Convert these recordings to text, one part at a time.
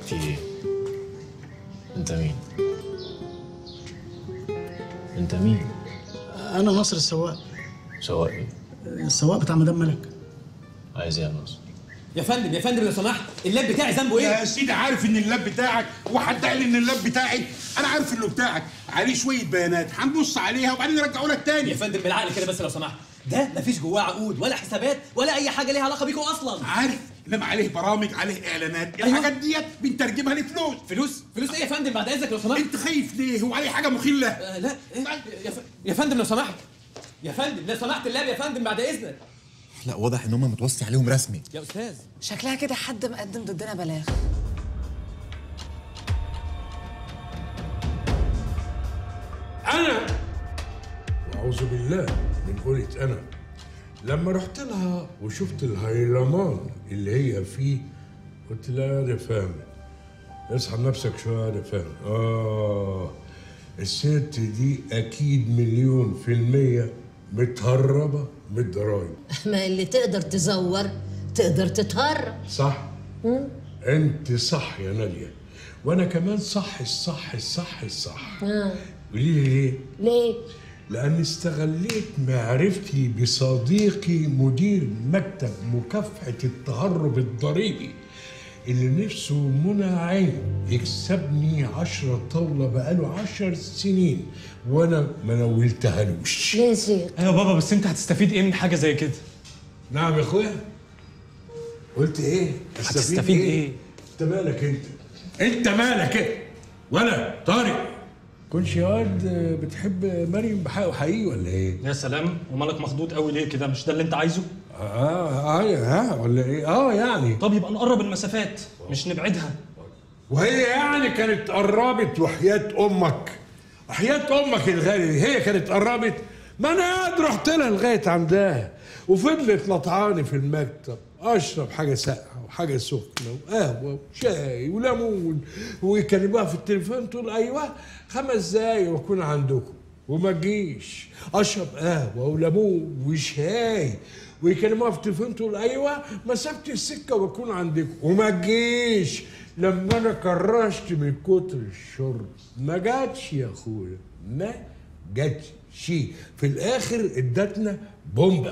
في ايه؟ انت مين؟ انت مين؟ انا ناصر السواق سواق ايه؟ السواق بتاع مدام ملك عايز ايه يا ناصر؟ يا فندم يا فندم لو سمحت اللاب بتاعي ذنبه ايه؟ يا سيدي عارف ان اللاب بتاعك وحد قال ان اللاب بتاعي انا عارف انه بتاعك عليه شويه بيانات هنبص عليها وبعدين نرجعه لك تاني يا فندم بالعقل كده بس لو سمحت ده مفيش جواه عقود ولا حسابات ولا اي حاجه ليها علاقه بيكم اصلا عارف انما عليه برامج عليه اعلانات أيوة. الحاجات ديت بنترجمها لفلوس فلوس فلوس ايه يا فندم بعد اذنك لو سمحت انت خايف ليه هو عليه حاجه مخله آه لا إيه؟ يا, ف... يا فندم لو سمحت يا فندم لو سمحت اللاب يا فندم بعد اذنك لا واضح ان هم متوصي عليهم رسمي يا استاذ شكلها كده حد مقدم ضدنا بلاغ انا واعوذ بالله من قولة انا لما رحت لها وشفت الهيلمان اللي هي فيه قلت لها يا رفام اسحب نفسك شويه يا رفام اه الست دي اكيد مليون في المية متهربة من الضرايب ما اللي تقدر تزور تقدر تتهرب صح انت صح يا نادية وانا كمان صح الصح الصح الصح آه. قولي لي ليه ليه؟ لأني استغليت معرفتي بصديقي مدير مكتب مكافحة التهرب الضريبي اللي نفسه منى عين يكسبني عشرة طاولة بقاله عشر سنين وأنا ما نولتهالوش ليه يا شيخ؟ ايوه بابا بس انت هتستفيد ايه من حاجه زي كده نعم يا أخويا قلت إيه؟ هتستفيد إيه؟ أنت مالك أنت؟ أنت مالك أنت؟ وأنا طارق كنش يا واد بتحب مريم بحق حقيقي ولا ايه؟ يا سلام ومالك مخضوض قوي ليه كده مش ده اللي انت عايزه اه اه ها ولا ايه؟ اه يعني طب يبقى نقرب المسافات مش نبعدها وهي يعني كانت قربت وحياة امك وحياة امك الغالية دي هي كانت قربت ما انا قاعد رحت لها لغاية عندها وفضلت لطعاني في المكتب اشرب حاجة ساقعة وحاجة سخنة وقهوة وشاي وليمون ويكلموها في التليفون تقول ايوه خمس دقايق واكون عندكم وما تجيش اشرب قهوة وليمون وشاي ويكلموها في التليفون تقول ايوه مسافة السكة واكون عندكم وما تجيش لما انا كرشت من كتر الشرب ما جاتش يا اخويا ما جاتش في الاخر ادتنا بومبا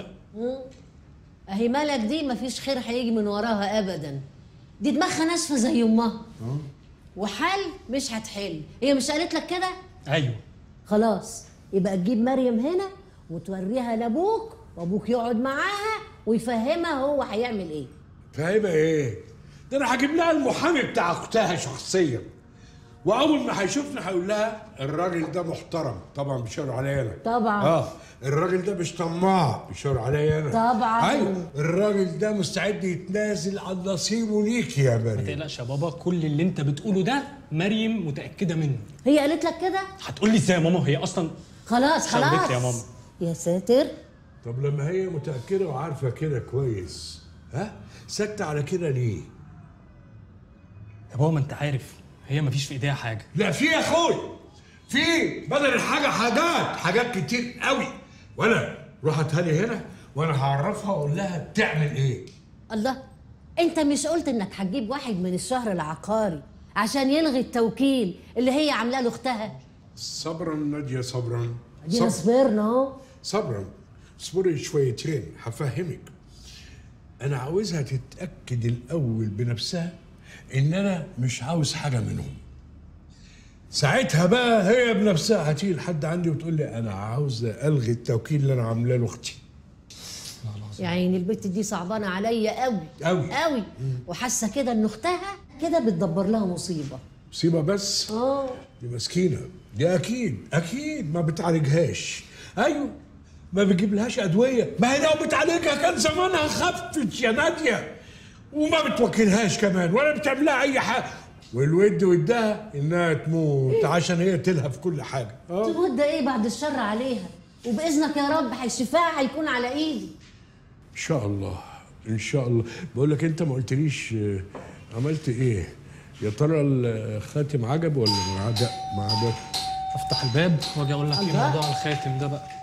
اهي مالك دي مفيش خير هيجي من وراها ابدا دي دماغها ناشفه زي امها وحل مش هتحل هي مش قالت لك كده ايوه خلاص يبقى تجيب مريم هنا وتوريها لابوك وابوك يقعد معاها ويفهمها هو هيعمل ايه فاهمة ايه؟ ده انا هجيب لها المحامي بتاع اختها شخصيا واول ما هيشوفني هيقول لها الراجل ده محترم طبعا بيشاور عليا انا طبعا. اه الراجل ده مش طماع بيشاور عليا انا طبعا. ايوه الراجل ده مستعد يتنازل عن نصيبه ليك يا ما مريم تقلقش يا بابا كل اللي انت بتقوله ده مريم متاكده منه هي قالت لك كده هتقول لي ازاي يا ماما هي اصلا خلاص شاورت خلاص يا ماما. يا ساتر طب لما هي متأكدة وعارفة كده كويس ها سكت على كده ليه؟ يا بابا ما انت عارف هي مفيش في ايديها حاجه لا في يا اخوي في بدل الحاجة حاجات حاجات كتير قوي وانا روح هاتها لي هنا وانا هعرفها واقول لها تعمل ايه الله انت مش قلت انك هتجيب واحد من الشهر العقاري عشان يلغي التوكيل اللي هي عاملاه لاختها صبرا نادية صبرا ادينا صب- صبرنا اهو صبرا اصبري شويتين هفهمك انا عاوزها تتاكد الاول بنفسها ان انا مش عاوز حاجه منهم ساعتها بقى هي بنفسها هتيجي لحد عندي وتقول لي انا عاوزه الغي التوكيل اللي انا عاملاه لاختي يعني البت دي صعبانه عليا قوي أوي. قوي وحاسه كده ان اختها كده بتدبر لها مصيبه مصيبه بس اه دي مسكينه دي اكيد اكيد ما بتعالجهاش ايوه ما بيجيب لهاش ادويه ما هي لو بتعالجها كان زمانها خفت يا ناديه وما بتوكلهاش كمان ولا بتعملها اي حاجه والود ودها انها تموت عشان هي تلهى كل حاجه اه تموت ده ايه بعد الشر عليها وباذنك يا رب هيشفاها هيكون على ايدي ان شاء الله ان شاء الله بقول لك انت ما قلتليش آه، عملت ايه يا ترى الخاتم عجب ولا ما عجب ما عجب افتح الباب واجي اقول لك ايه الله. موضوع الخاتم ده بقى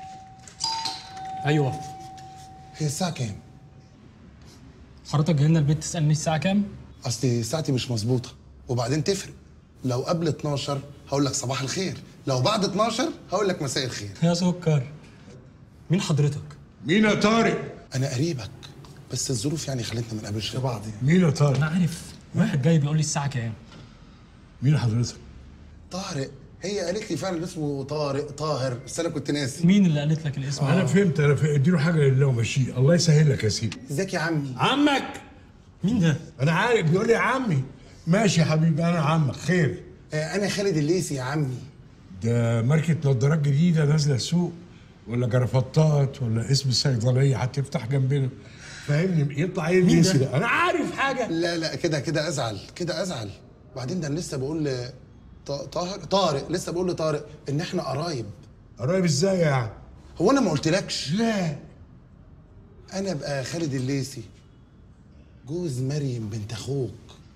ايوه هي الساعة كام؟ حضرتك جاي لنا البيت تسالني الساعه كام أصلي ساعتي مش مظبوطة وبعدين تفرق لو قبل 12 هقول لك صباح الخير لو بعد 12 هقول لك مساء الخير يا سكر مين حضرتك؟ مين يا طارق؟ انا قريبك بس الظروف يعني خلتنا ما نقابلش بعض يعني. مين يا طارق؟ انا عارف واحد جاي بيقول لي الساعه كام مين حضرتك؟ طارق هي قالت لي فعلا اسمه طارق طاهر بس انا كنت ناسي مين اللي قالت لك الاسم انا فهمت انا فهمت. اديله حاجه لله ومشيه الله يسهل لك يا سيدي ازيك يا عمي عمك مين ده؟ انا عارف بيقول لي عمي ماشي يا حبيبي انا عمك خير آه انا خالد الليثي يا عمي ده ماركة نظارات جديدة نازلة السوق ولا جرافطات ولا اسم الصيدلية هتفتح جنبنا فاهمني يطلع ايه مين الليسي ده؟ ده؟ أنا عارف حاجة لا لا كده كده ازعل كده ازعل وبعدين ده انا لسه بقول ل- ط- طاهر طارق لسه بقول لطارق ان احنا قرايب قريب ازاي يعني؟ هو انا ما قلتلكش لا انا ابقى خالد الليثي جوز مريم بنت اخوك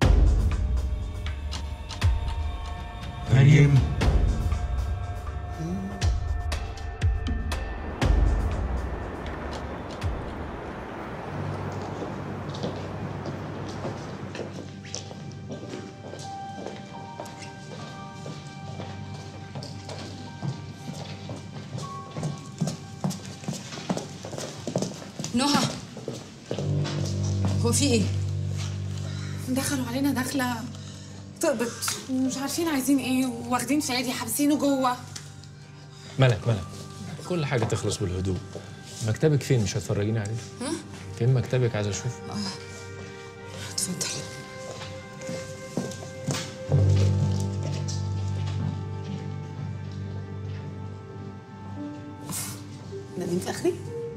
مريم نهى هو في ايه؟ دخلوا علينا دخلة تقبط مش عارفين عايزين ايه واخدين شادي حابسينه جوه ملك ملك كل حاجة تخلص بالهدوء مكتبك فين مش هتفرجيني عليه؟ ها؟ فين مكتبك عايز اشوف اتفضل نديم فخري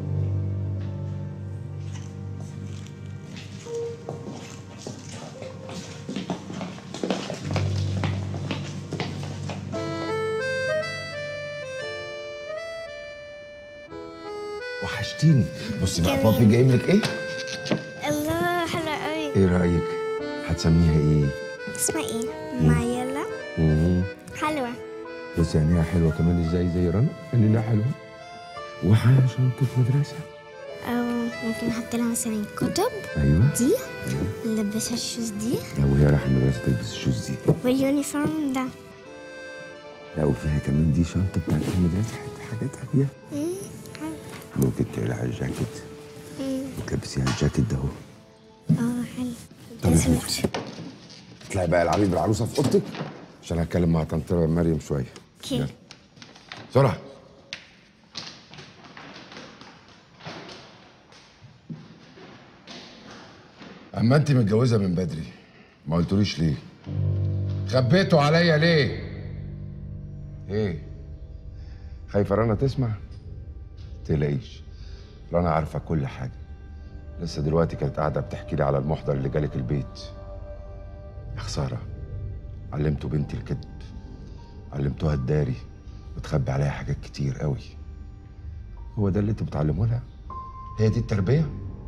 وحشتيني بصي بقى بابي جايب لك ايه؟ الله حلوة قوي ايه رايك؟ هتسميها ايه؟ اسمها ايه؟ مايلا مم. حلوة بصي عينيها حلوه كمان ازاي زي رنا عينيها حلوه وحاجه شنطه مدرسه أو ممكن نحط لها مثلا كتب ايوه دي نلبسها الشوز دي لو هي رايحه المدرسه تلبس الشوز دي واليونيفورم ده لا وفيها كمان دي شنطه بتاعت المدرسه حته حاجات هاديه مم، ممكن تقلع الجاكيت مم. وتلبسيها الجاكيت ده اهو اه حلو طب يا حبيبتي اطلعي بقى العبي بالعروسه في اوضتك عشان هتكلم مع طنط مريم شويه اوكي يلا. بسرعه اما انت متجوزه من بدري ما قلتوليش ليه خبيتوا عليا ليه ايه خايفه رنا تسمع تلاقيش رنا عارفه كل حاجه لسه دلوقتي كانت قاعده بتحكي لي على المحضر اللي جالك البيت يا خساره علمتوا بنتي الكذب علمتوها الداري وتخبي عليها حاجات كتير قوي هو ده اللي انتوا بتعلموه لها هي دي التربيه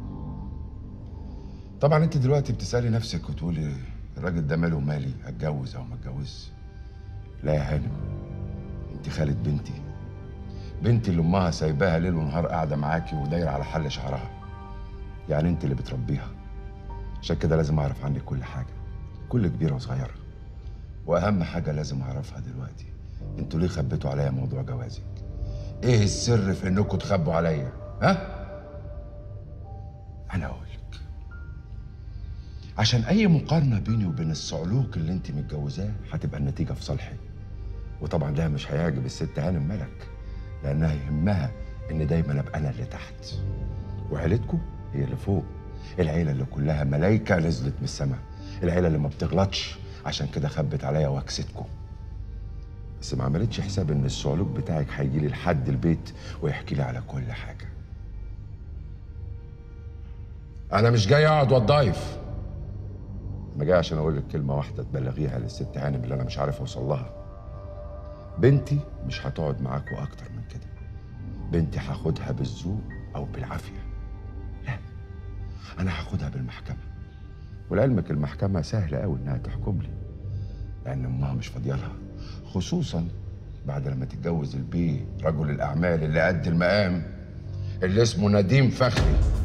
طبعا انت دلوقتي بتسالي نفسك وتقولي الراجل ده ماله مالي اتجوز او ما اتجوزش لا يا هانم انت خالد بنتي بنتي اللي امها سايباها ليل ونهار قاعده معاكي ودايره على حل شعرها يعني انت اللي بتربيها عشان كده لازم اعرف عنك كل حاجه كل كبيره وصغيره واهم حاجه لازم اعرفها دلوقتي انتوا ليه خبيتوا عليا موضوع جوازك ايه السر في انكم تخبوا عليا ها انا اقول لك عشان اي مقارنه بيني وبين الصعلوك اللي انت متجوزاه هتبقى النتيجه في صالحي وطبعا ده مش هيعجب الست هانم ملك لانها يهمها ان دايما ابقى انا اللي تحت وعيلتكم هي اللي فوق العيله اللي كلها ملايكه نزلت من السماء العيله اللي ما بتغلطش عشان كده خبت عليا وكستكم بس ما عملتش حساب ان الصعلوك بتاعك هيجي لي لحد البيت ويحكي لي على كل حاجه انا مش جاي اقعد واتضايف انا جاي عشان اقول لك كلمه واحده تبلغيها للست هانم اللي انا مش عارف اوصل لها بنتي مش هتقعد معاكوا اكتر من كده بنتي هاخدها بالذوق او بالعافيه لا انا هاخدها بالمحكمه ولعلمك المحكمه سهله قوي انها تحكم لي لان امها مش فاضيه لها خصوصا بعد لما تتجوز البيه رجل الاعمال اللي قد المقام اللي اسمه نديم فخري